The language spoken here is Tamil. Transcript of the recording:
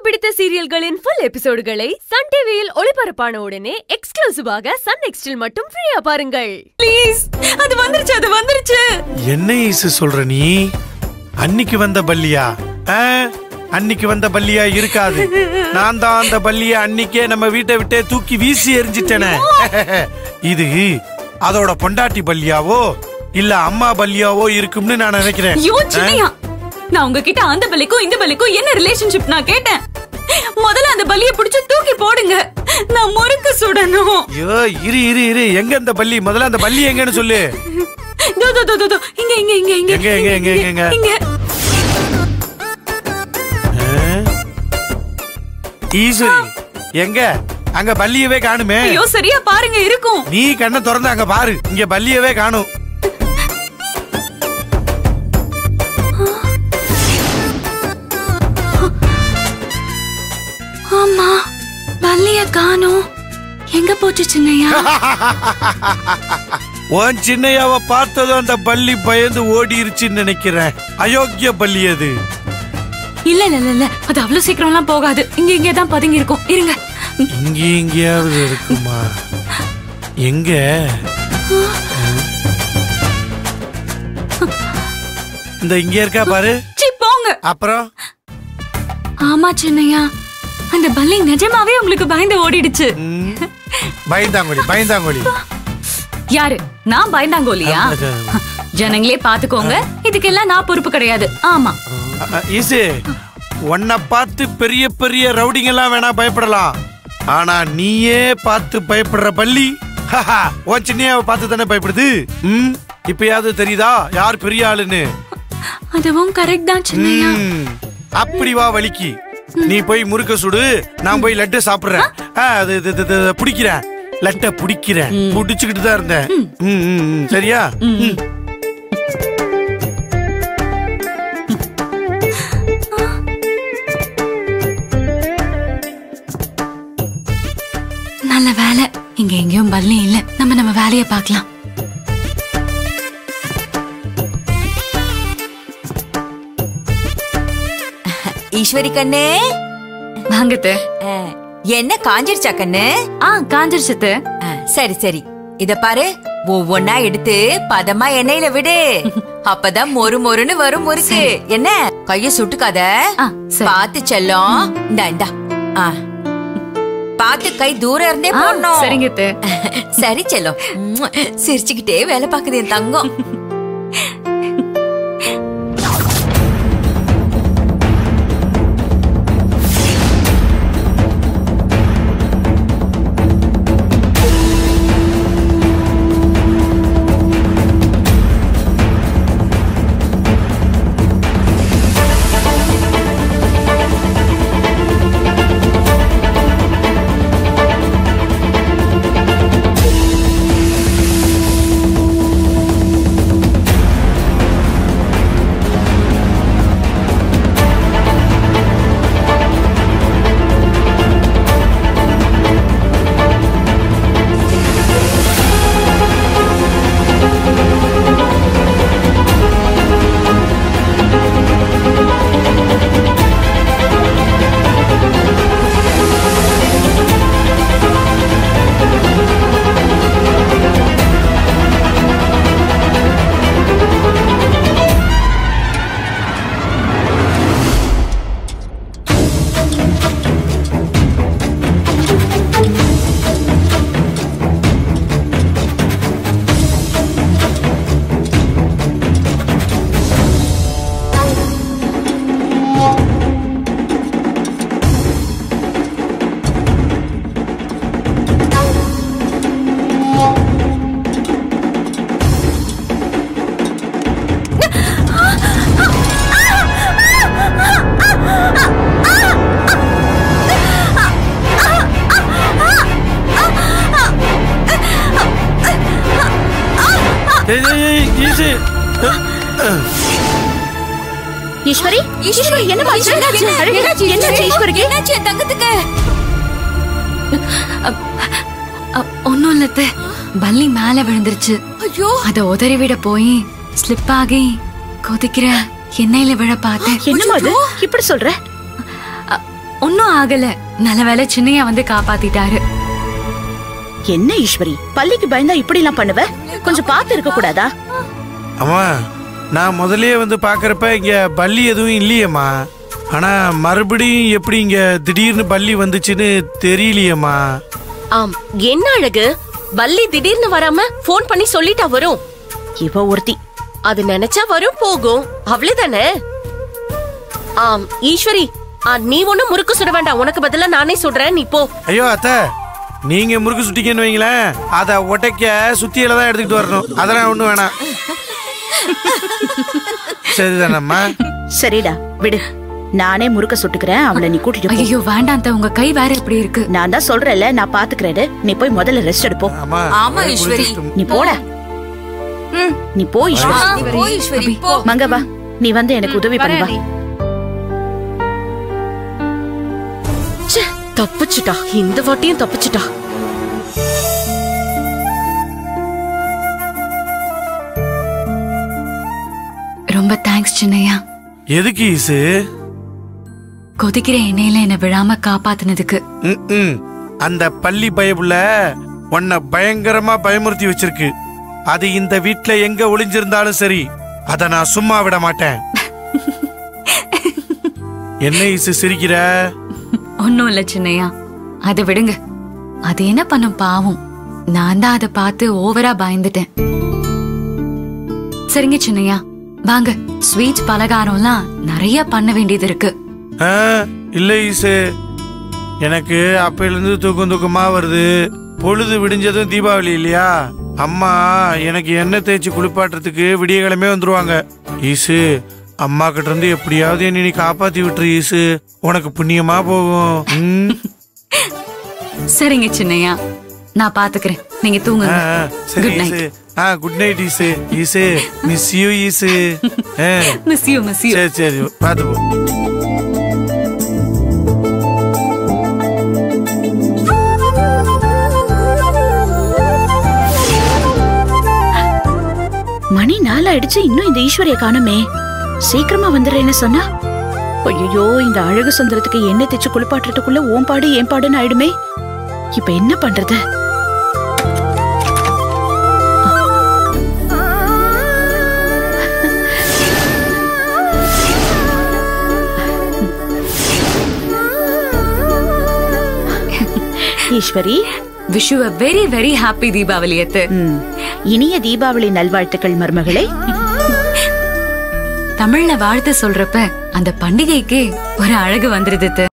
பிடித்த சீரியல்களின் ஃபுல் எபிசோடுகளை சன் டிவியில் ஒளிபரப்பான உடனே எக்ஸ்க்ளூசிவாக சன் நெக்ஸ்டில் மட்டும் ஃப்ரீயா பாருங்கள் ப்ளீஸ் அது வந்துருச்சு அது வந்துருச்சு என்ன ஈசு சொல்ற நீ அன்னைக்கு வந்த பல்லியா ஆ, அன்னைக்கு வந்த பல்லியா இருக்காது நான் தான் அந்த பல்லிய அன்னைக்கே நம்ம வீட்டை விட்டே தூக்கி வீசி எறிஞ்சிட்டேனே இது அதோட பொண்டாட்டி பல்லியாவோ இல்ல அம்மா பல்லியாவோ இருக்கும்னு நான் நினைக்கிறேன் ஐயோ சின்னையா நான் உங்ககிட்ட அந்த பலிக்கும் இந்த பலிக்கும் என்ன ரிலேஷன்ஷிப் நான் கேட்டேன் முதல்ல அந்த பலிய பிடிச்சு தூக்கி போடுங்க நான் முறுக்கு சுடணும் ஐயோ இரு இரு இரு எங்க அந்த பல்லி முதல்ல அந்த பல்லி எங்கன்னு சொல்லு தோ, தோ, தோ, தோ, தோ. இங்க இங்க இங்க இங்க எங்க, எங்க, எங்க, எங்க, எங்க? இங்க ஆ? ஈஸ்வரி எங்க அங்க பல்லியவே காணுமே ஐயோ சரியா பாருங்க இருக்கும் நீ கண்ணை திறந்து அங்க பாரு இங்க பல்லியவே காணும் ஆமா பல்லிய காணோம் எங்க போச்சு சின்னையா உன் சின்னையாவ பார்த்ததும் அந்த பல்லி பயந்து ஓடிருச்சுன்னு நினைக்கிறேன் அயோக்கிய பல்லி அது இல்ல இல்ல இல்ல, இல்ல அது அவ்வளவு சீக்கிரம் எல்லாம் போகாது இங்க இங்க தான் பதுங்கி இருக்கும் இருங்க இங்க எங்கேயாவது இருக்குமா எங்க இந்த இங்க இருக்கா பாரு சி போங்க அப்புறம் ஆமா சின்னையா அந்த பல்லி நிஜமாவே உங்களுக்கு பயந்து ஓடிடுச்சு ம், பயந்தாங்கொழி பயந்தாங்கொழி யாரு நான் பயந்தாங்கோலியா ஜனங்களே பாத்துக்கோங்க இதுக்கெல்லாம் நான் பொறுப்பு கிடையாது ஆமா அ, அ, ஈசு உன்னை பார்த்து பெரிய பெரிய ரவுடிங்க எல்லாம் வேணா பயப்படலாம் ஆனா நீயே பார்த்து பயப்படுற பள்ளி ஹஹா, உன் சின்னையாவை பார்த்து தானே பயப்படுது ம் இப்பயாவது தெரியுதா யார் பெரிய ஆளுன்னு அதுவும் கரெக்ட் தான் சின்னையா ம், அப்படி வா வலிக்கு நீ போய் முறுக்க சுடு நான் போய் லட்டு சாப்பிடுறேன் ஆ, அது இது, இது, இது, பிடிக்கிறேன் லட்டை பிடிக்கிறேன் பிடிச்சுக்கிட்டு தான் இருந்தேன் ம், ம், ம், சரியா ம். நல்ல வேலை இங்க எங்கேயும் பல்லி இல்ல நம்ம நம்ம வேலைய பார்க்கலாம் ஈஸ்வரி கண்ணு வாங்கத்து அஹ், என்ன காஞ்சிருச்சா கண்ணு ஆ காஞ்சிருச்சத்து அஹ், சரி சரி இத பாரு ஒவ்வொன்னா எடுத்து பதமா எண்ணெயில விடு அப்பதான் மொறு மொறுன்னு வரும் முறுக்கு என்ன கைய சுட்டுக்காத ஆ, சரி. பாத்து செல்லம் இந்தா இந்தா ஆ. பாத்து கை தூரம் இருந்தே போடணும் சரிங்க அத்தை. சரி செல்லம் உம், சிரிச்சுக்கிட்டே வேலை பாக்குது என் தங்கம் ஏய், ஏய், ஏய், ஈசு ஈஸ்வரி ஈஸ்வரி என்ன என்னாச்சு? என்னாச்சு? என்னாச்சு என் தங்கத்துக்கு ஒன்னும் இல்லத்த பல்லி மேல விழுந்துருச்சு ஐயோ அத உதறி விட போய் ஸ்லிப் ஆகி கொதிக்கிற எண்ணெயில விழ பார்த்தேன் என்னமா அது இப்படி சொல்ற ஒன்னும் ஆகல நல்ல வேளை சின்னையா வந்து காப்பாத்திட்டாரு என்ன ஈஸ்வரி பள்ளிக்கு பயந்தா இப்படி எல்லாம் பண்ணுவ கொஞ்சம் பார்த்து இருக்க கூடாதா அம்மா நான் முதல்லயே வந்து பார்க்கறப்ப இங்க பல்லி எதுவும் இல்லையேம்மா ஆனா மறுபடியும் எப்படி இங்க திடீர்னு பல்லி வந்துச்சுன்னு தெரியலையேம்மா ஆம் என்ன அழகு பல்லி திடீர்னு வராம ஃபோன் பண்ணி சொல்லிட்டா வரும் இவ ஒருத்தி அது நினைச்சா வரும் போகும் அவ்வளவுதானே ஆம் ஈஸ்வரி ஆ, நீ ஒண்ணும் முறுக்கு சுட வேண்டாம் உனக்கு பதிலா நானே சுடுறேன் நீ போ ஐயோ அத்தை நீங்க முறுக்கு சுட்டிங்கன்னு வைங்களேன் அதை உடைக்க சுத்தியில தான் எடுத்துக்கிட்டு வரணும் அதெல்லாம் ஒண்ணும் வேணாம் சரிதானம்மா சரிடா விடு நானே முறுக்க சுட்டுக்கிறேன் அவளை நீ கூட்டிட்டு போ ஐயோ வேண்டாம் அத்தை, உங்க கை வேற இப்படி இருக்கு நான் தான் சொல்றேன்ல நான் பாத்துக்கிறேன் நீ போய் முதல்ல ரெஸ்ட் எடுப்போம் ஆமா ஆமா, ஈஸ்வரி. நீ போட நீ போ ஈஸ்வரி போ ஈஸ்வரி போ மங்க வா நீ வந்து எனக்கு உதவி பண்ணு வா ச்சே, தப்பிச்சுட்டா இந்த வாட்டியும் தப்பிச்சுட்டா ரொம்ப தேங்க்ஸ் சின்னையா எதுக்கு ஈசு கொதிக்கிற எண்ணெயில என்ன விழாம காப்பாத்துனதுக்கு ம்ம். அந்த பள்ளி பயபுள்ள உன்னை பயங்கரமா பயமுறுத்தி வச்சிருக்கு அது இந்த வீட்ல எங்க ஒளிஞ்சிருந்தாலும் சரி அத நான் சும்மா விட மாட்டேன் என்ன ஈசு சிரிக்கிற ஒன்னும் இல்ல சின்னையா அதை விடுங்க அது என்ன பண்ணும் பாவம் நான் தான் அதை பார்த்து ஓவரா பயந்துட்டேன் சரிங்க சின்னையா வாங்க ஸ்வீட் பலகாரம்லாம் நிறைய பண்ண வேண்டியது இருக்கு ஆ, இல்ல ஈசு எனக்கு அப்பையில இருந்து தூக்கம் தூக்கமா வருது பொழுது விடிஞ்சதும் தீபாவளி இல்லையா அம்மா எனக்கு எண்ணெய் தேய்ச்சி குளிப்பாட்டுறதுக்கு விடிய கிழமே வந்துருவாங்க ஈசு அம்மா கிட்ட இருந்து எப்படியாவது என்னை நீ காப்பாத்தி விட்டுரு ஈசு உனக்கு புண்ணியமா போகும் ம். சரிங்க சின்னையா நான் பாத்துக்கிறேன் நீங்க ஆ, தூங்குங்க ஆ, சரி குட் நைட் ஈசு ஆ good night Eesu Eesu miss you Eesu ஆ, மிஸ் யூ மிஸ் யூ சரி சரி பார்த்து போ மணி நாள் ஆயிடுச்சு இன்னும் இந்த ஈஸ்வரிய காணுமே சீக்கிரமா வந்துடுறேன்னு சொன்னா ஐயோ இந்த அழகு சுந்தரத்துக்கு எண்ணெய் தேச்சு குளிப்பாட்டுறதுக்குள்ள ஓம் பாடு ஏன் பாடுன்னு ஆயிடுமே இப்ப என்ன பண்றது Eswari wish you very very happy Deepavali அத்து ம், இனிய தீபாவளி நல்வாழ்த்துக்கள் மருமகளே தமிழ்ல வாழ்த்து சொல்றப்ப அந்த பண்டிகைக்கு ஒரு அழகு வந்துருது அத்தை.